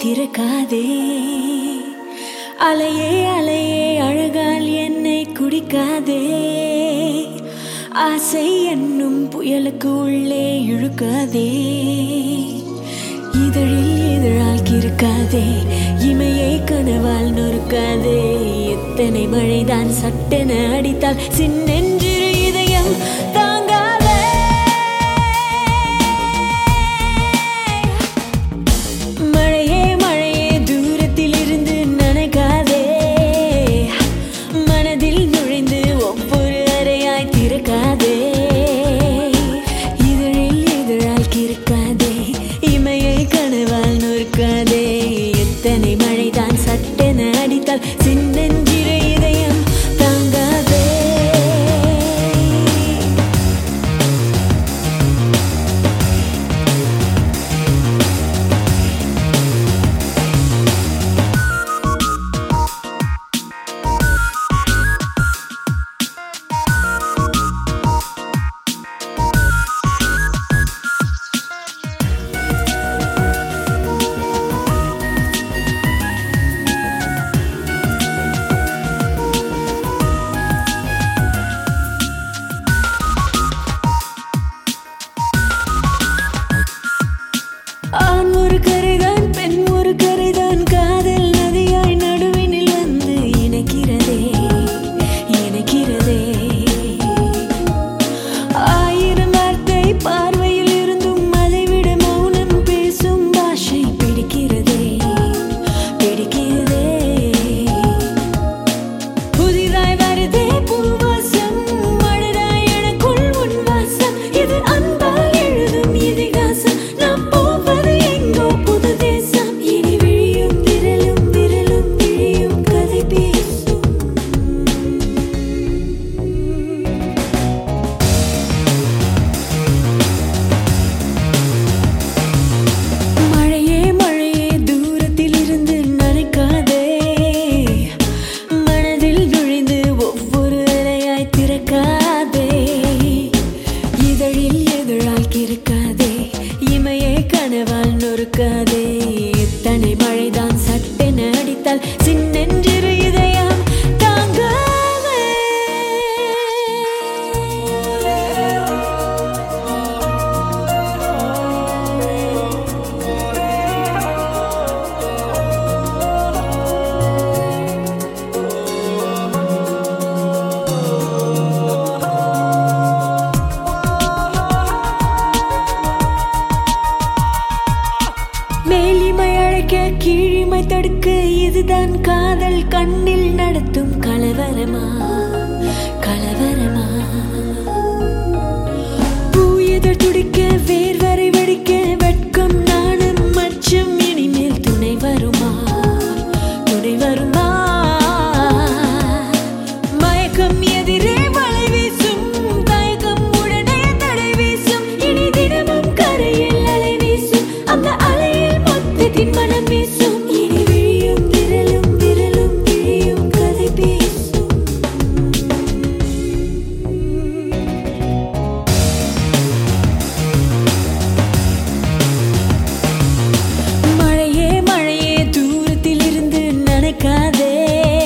திறக்காதே அலையே அலையே அழகால் என்னை குடிக்காதே ஆசை என்னும் புயலுக்கு உள்ளே இழுக்காதே இதழில் இதழால் கிறுக்காதே இமையை கனவால் நொறுக்காதே எத்தனை மழைதான் சட்டென அடித்தால் சின்னெஞ்சிறு இதயம் தாங்காதே மழையே மழையே தூரத்தில் இருந்து நனைக்காதே மனதில் நுழைந்து ஒவ்வொரு அறையாய் திறக்காதே இதழில் இதழால் கிறுக்காதே இமையை கனவால் நொறுக்காதே எத்தனை மழைதான் சட்டென அடித்தால் சின்னஞ்சிறு இதயம் தாங்காதே ஆண் ஒரு கரைதான் பெண் ஒரு கரைதான் காதல் நதியாய் நடுவினில் வந்து இணைக்கிறதே இணைக்கிறதே ஆயிரம் வார்த்தை பார்வையில் இருந்தும் அதைவிட மௌனம் பேசும் பாஷை பிடிக்கிறதே பிடிக்கிறதே புதிதாய் வருதே பூவாசம் மலராய் எனக்குள் உன் வாசம் இது அன்பால் எழுதும் இதிகாசம் நாம் போவது எங்கோ புது தேசம் இனி விழியும் விரலும் விரலும் விழியும் கதை பேசும் மழையே மழையே தூரத்தில் இருந்து நனைக்காதே மனதில் நுழைந்து ஒவ்வொரு அறையாய் திறக்காதே இதழில் எதிரால் கிறுக்காதே இமையை கனவால் நொறுக்காதே எத்தனை மழைதான் சட்டென அடித்தால் சின்னெஞ்சிறு இதயம் தாங்காதே மேலிமை அழைக்க கீழிமை தடுக்க இதுதான் காதல் கண்ணில் நடத்தும் கலவரமா கலவரமா பூ எதிர் துடிக்க வேர்வரை வெடிக்க வெட்கம் நாணம் மச்சம் இனிமேல் துணை வருமா துணை வருமா மயக்கம் எதிரே மழை வீசும் தயக்கம் உடனே தடை வீசும் இனி தினமும் கரையில் அலை வீசும் அந்த அலையில் மொத்தத்தின் மனம் வீசும் இனி விழியும் விரலும் விரலும் விழியும் கதை பேசும் மழையே மழையே தூரத்தில் இருந்து நனைக்காதே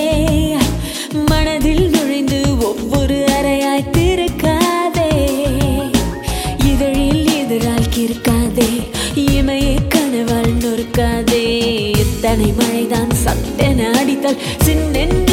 மனதில் நுழைந்து ஒவ்வொரு அறையாய் திறக்காதே இதழில் எதிரால் கிறுக்காதே இமையை கனவால் நொறுக்காதே எத்தனை மழைதான் சட்டென அடித்தால் சின்னென்